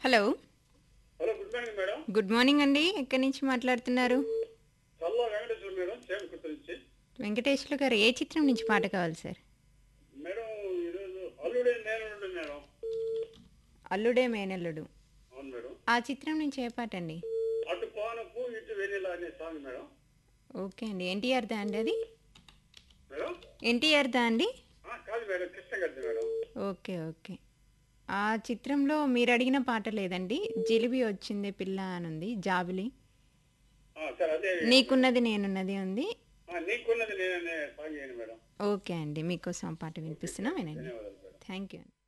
hello hello good morning madam good morning అండి ఎక్కడి నుంచి మాట్లాడుతున్నారు చల్లా వెంకటేశ్వర మేడం చేమకుర్తి నుంచి వెంకటేశ్వర గారు ఏ చిత్రం నుంచి పాట కావాలి సార్ మేడం ఈరోజు అల్లుడే నేను ఉండు మేడం అల్లుడే మేనల్లుడు అవును మేడం ఆ చిత్రం నుంచి ఏ పాట అండి అటు పానపు ఇటు వెనిలా అనే సాంగ్ మేడం ఓకే అండి ఎన్టీఆర్ దా అండి అది మేడం ఎన్టీఆర్ దా అండి ఆ, కాదు మేడం కృష్ణ గారిది మేడం ఓకే ఓకే ఆ చిత్రంలో మీరు అడిగిన పాట లేదండి జిలిబి వచ్చింది పిల్ల అని ఉంది జాబిలి ఆ, సరే అదే నీకున్నది నేనున్నది ఉంది ఆ, నీకున్నది నేననే సాంగ్ చేయండి మేడం ఓకే అండి మీకోసం ఆ పాట వినిపిస్తున్నా వినండి ధన్యవాదాలు మేడం థ్యాంక్ యూ